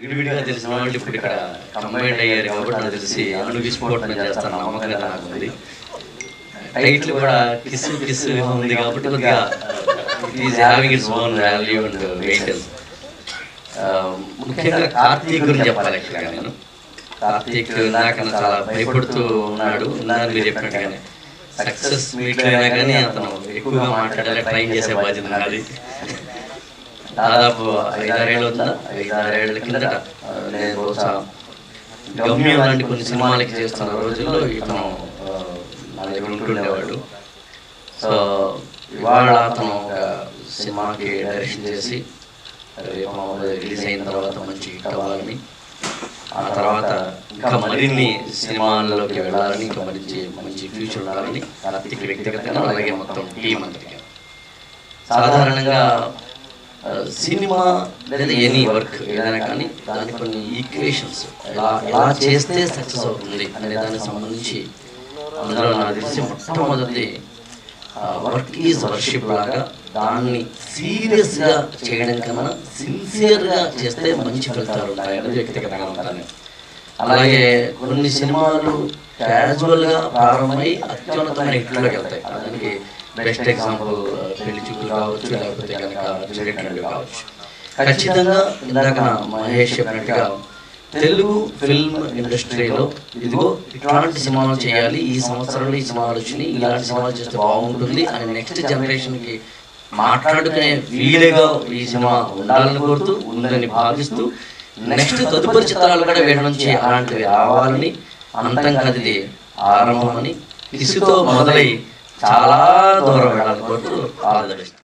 విడివిడిగా తెలిసిన వాళ్ళు ఇప్పుడు ఇక్కడ కంబైండ్ అయ్యారు కాబట్టి నాకు తెలిసి అను విస్ఫోటనం చేస్తాను నమ్మకం అయితే నాకు ఉంది టైటిల్ కూడా కిస్ కిస్ ఉంది కాబట్టి కొద్దిగా it is having its own value and weightage ముఖ్యంగా కార్తీక్ గురించి చెప్పాలి యాక్చువల్గా నేను కార్తీక్ ఇందాక చాలా భయపడుతూ ఉన్నాడు ఇందాక మీరు చెప్పినట్టుగానే సక్సెస్ మీట్ అయినా కానీ అతను ఎక్కువగా మాట్లాడాలి ట్రై చేసే బాధ్యత నాది దాదాపు ఐదారేళ్ళు అవుతుందా ఐదారేళ్ల కిందట ఆ, నేను బహుశా గమ్యం లాంటి కొన్ని సినిమాలకి చేస్తున్న రోజుల్లో ఇతను ఆ, నా దగ్గర ఉంటుండేవాడు సో ఇవాళ అతను ఒక సినిమాకి డైరెక్షన్ చేసి రేపు మామూలుగా రిలీజ్ అయిన తర్వాత మంచి హిట్ అవ్వాలని ఆ తర్వాత ఇంకా మరిన్ని సినిమాల్లోకి వెళ్ళాలని ఇంకా మంచి మంచి ఫ్యూచర్ ఉండాలని కార్తీక్ వ్యక్తిగతంగా అలాగే మొత్తం టీం అందరికీ సాధారణంగా ఆ, సినిమా లేదా ఎనీ వర్క్ ఏదైనా కానీ దాని కొన్ని ఈక్వేషన్స్ ఎలా ఎలా చేస్తే సక్సెస్ అవుతుంది అనే దానికి సంబంధించి అందులో నాకు తెలిసి మొట్టమొదటి వర్క్ ఈజ్ వర్షిప్ లాగా దాన్ని సీరియస్గా చేయడం కన్నా సిన్సియర్గా చేస్తే మంచి ఫలితాలు ఉంటాయి అనేది వ్యక్తిగతంగా ఉంటాను అలాగే కొన్ని సినిమాలు క్యాజువల్గా ప్రారంభమై అత్యున్నతమైన హిట్లోకి వెళ్తాయి దానికి బెస్ట్ ఎగ్జాంపుల్ పెళ్లి చూపులు కావచ్చు లేకపోతే కనుక జరిగినట్టు కావచ్చు ఖచ్చితంగా ఇందాక మహేష్ చెప్పినట్టుగా తెలుగు ఫిల్మ్ ఇండస్ట్రీలో ఇదిగో ఇట్లాంటి సినిమాలు చేయాలి ఈ సంవత్సరంలో ఈ సినిమాలు వచ్చినాయి ఇలాంటి సినిమాలు చేస్తే బాగుంటుంది అని నెక్స్ట్ జనరేషన్కి మాట్లాడుకునే వీలుగా ఈ సినిమా ఉండాలని కోరుతూ ఉందని భావిస్తూ నెక్స్ట్ తదుపరి చిత్రాలు కూడా వీళ్ళ నుంచి అలాంటివి రావాలని అంతం కాదు ఇది ఆరంభమని కిసుతో మొదలై చాలా దూరం వెళ్ళాలని కోరుతూ ఆల్ ద బెస్ట్